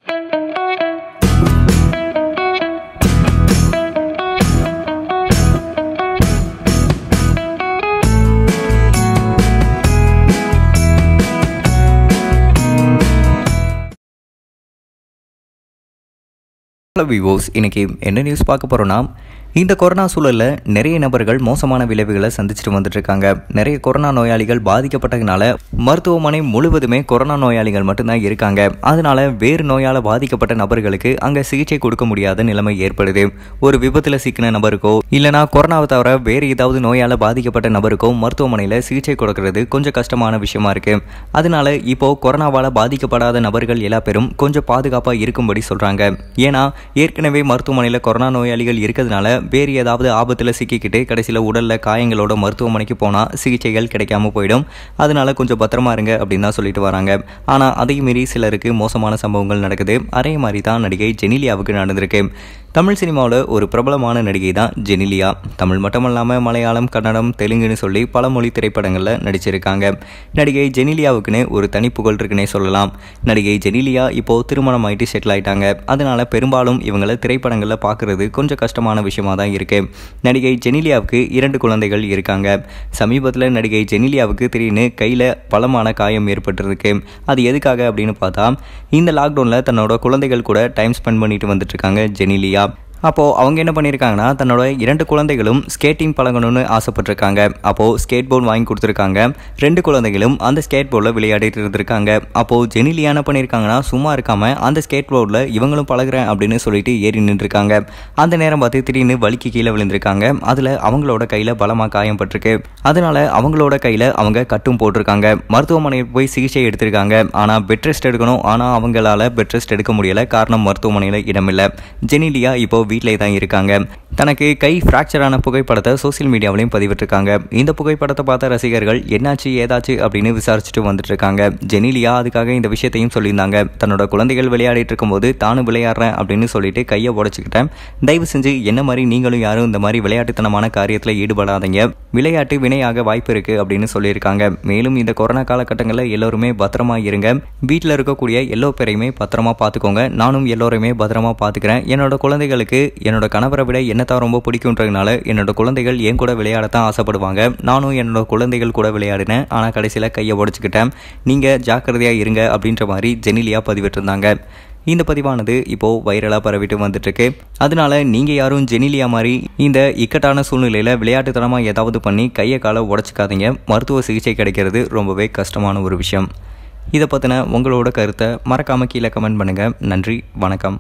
hello விவோஸ் இன்னைக்கு என்ன news பார்க்க போகிறோன்னா இந்த கொரோனா சூழலில் நிறைய நபர்கள் மோசமான விளைவுகளை சந்திச்சுட்டு வந்துட்டு இருக்காங்க நிறைய கொரோனா நோயாளிகள் பாதிக்கப்பட்டதுனால மருத்துவமனை முழுவதுமே கொரோனா நோயாளிகள் மட்டும்தான் இருக்காங்க அதனால வேறு நோயால் பாதிக்கப்பட்ட நபர்களுக்கு அங்கே சிகிச்சை கொடுக்க முடியாத நிலைமை ஏற்படுது ஒரு விபத்தில் சிக்கின நபருக்கோ இல்லைனா கொரோனாவை தவிர வேறு ஏதாவது நோயால் பாதிக்கப்பட்ட நபருக்கோ மருத்துவமனையில் சிகிச்சை கொடுக்கறது கொஞ்சம் கஷ்டமான விஷயமா இருக்கு அதனால இப்போ கொரோனாவால் பாதிக்கப்படாத நபர்கள் எல்லா பேரும் கொஞ்சம் பாதுகாப்பாக இருக்கும்படி சொல்றாங்க ஏன்னா ஏற்கனவே மருத்துவமனையில் கொரோனா நோயாளிகள் இருக்கிறதுனால வேறு ஏதாவது ஆபத்தில் சிக்கிக்கிட்டு கடைசியில் உடலில் காயங்களோட மருத்துவமனைக்கு போனால் சிகிச்சைகள் கிடைக்காம போயிடும் அதனால கொஞ்சம் பத்திரமா இருங்க அப்படின்னு தான் சொல்லிட்டு வராங்க ஆனால் அதையும் மீறி சிலருக்கு மோசமான சம்பவங்கள் நடக்குது அதே மாதிரி தான் நடிகை ஜெனிலியாவுக்கு நடந்திருக்கு தமிழ் சினிமாவில் ஒரு பிரபலமான நடிகை தான் ஜெனிலியா தமிழ் மட்டுமல்லாமல் மலையாளம் கன்னடம் தெலுங்குன்னு சொல்லி பல மொழி திரைப்படங்களில் நடிச்சிருக்காங்க நடிகை ஜெனிலியாவுக்குன்னு ஒரு தனி புகழ் இருக்குன்னே சொல்லலாம் நடிகை ஜெனிலியா இப்போ திருமணம் ஆயிட்டு செட்டில் ஆயிட்டாங்க அதனால பெரும்பாலும் இவங்களை திரைப்படங்களில் பார்க்கறது கொஞ்சம் கஷ்டமான விஷயமா தான் இருக்கு நடிகை ஜெனிலியாவுக்கு இரண்டு குழந்தைகள் இருக்காங்க சமீபத்தில் நடிகை ஜெனிலியாவுக்கு திடீர்னு கையில் பலமான காயம் ஏற்பட்டிருக்கு அது எதுக்காக அப்படின்னு பார்த்தா இந்த லாக்டவுனில் தன்னோட குழந்தைகள் கூட டைம் ஸ்பெண்ட் பண்ணிட்டு வந்துட்டு இருக்காங்க ஜெனிலியா அப்போது அவங்க என்ன பண்ணியிருக்காங்கன்னா தன்னோட இரண்டு குழந்தைகளும் ஸ்கேட்டிங் பழகணும்னு ஆசைப்பட்டிருக்காங்க அப்போது ஸ்கேட் போர்டு வாங்கி கொடுத்துருக்காங்க ரெண்டு குழந்தைகளும் அந்த ஸ்கேட் போர்டில் விளையாடிட்டு இருந்திருக்காங்க அப்போது ஜெனிலியா என்ன பண்ணியிருக்காங்கன்னா சும்மா இருக்காமல் அந்த ஸ்கேட் போர்டில் இவங்களும் பழகுறேன் அப்படின்னு சொல்லிட்டு ஏறி நின்றுருக்காங்க அந்த நேரம் பார்த்து திடீர்னு வலிக்கு கீழே விழுந்திருக்காங்க அதில் அவங்களோட கையில் பலமாக காயம் பட்டிருக்கு அதனால அவங்களோட கையில் அவங்க கட்டும் போட்டிருக்காங்க மருத்துவமனையில் போய் சிகிச்சை எடுத்திருக்காங்க ஆனால் பெட் ரெஸ்ட் எடுக்கணும் ஆனால் அவங்களால பெட் ரெஸ்ட் எடுக்க முடியல காரணம் மருத்துவமனையில் இடமில்லை ஜெனிலியா இப்போ வீட்டிலே தான் இருக்காங்க தனக்கு கை ஃப்ராக்சர் ஆன புகைப்படத்தை சோசியல் மீடியாவிலையும் பதிவிட்டிருக்காங்க இந்த புகைப்படத்தை பார்த்த ரசிகர்கள் என்னாச்சு ஏதாச்சு அப்படின்னு விசாரிச்சுட்டு வந்துட்டு இருக்காங்க ஜெனிலியா அதுக்காக இந்த விஷயத்தையும் சொல்லியிருந்தாங்க தன்னோட குழந்தைகள் விளையாடிட்டு இருக்கும்போது தானும் விளையாடுறேன் அப்படின்னு சொல்லிட்டு கையை உடச்சிக்கிட்டேன் தயவு செஞ்சு என்ன மாதிரி நீங்களும் யாரும் இந்த மாதிரி விளையாட்டுத்தனமான காரியத்தில் ஈடுபடாதீங்க விளையாட்டு வினையாக வாய்ப்பு இருக்கு அப்படின்னு சொல்லியிருக்காங்க மேலும் இந்த கொரோனா காலகட்டங்களில் எல்லோருமே பத்திரமா இருங்க வீட்டில் இருக்கக்கூடிய எல்லோ பேரையுமே பத்திரமா பார்த்துக்கோங்க நானும் எல்லோருமே பத்திரமா பார்த்துக்கிறேன் என்னோட குழந்தைகளுக்கு என்னோட கணவரை விட என்னத்தான் ரொம்ப பிடிக்குன்றதுனால என்னோட குழந்தைகள் என் கூட விளையாடத்தான் ஆசைப்படுவாங்க நானும் என்னோட குழந்தைகள் கூட விளையாடினேன் ஆனால் கடைசியில் கையை உடச்சிக்கிட்டேன் நீங்கள் ஜாக்கிரதையாக இருங்க அப்படின்ற மாதிரி ஜெனிலியா பதிவிட்டிருந்தாங்க இந்த பதிவானது இப்போது வைரலாக பரவிட்டு வந்துட்டுருக்கு அதனால நீங்கள் யாரும் ஜெனிலியா மாதிரி இந்த இக்கட்டான சூழ்நிலையில் விளையாட்டுத்தனமாக ஏதாவது பண்ணி கையை காலை உடச்சிக்காதீங்க மருத்துவ சிகிச்சை கிடைக்கிறது ரொம்பவே கஷ்டமான ஒரு விஷயம் இதை பற்றின உங்களோட கருத்தை மறக்காமல் கீழே கமெண்ட் பண்ணுங்கள் நன்றி வணக்கம்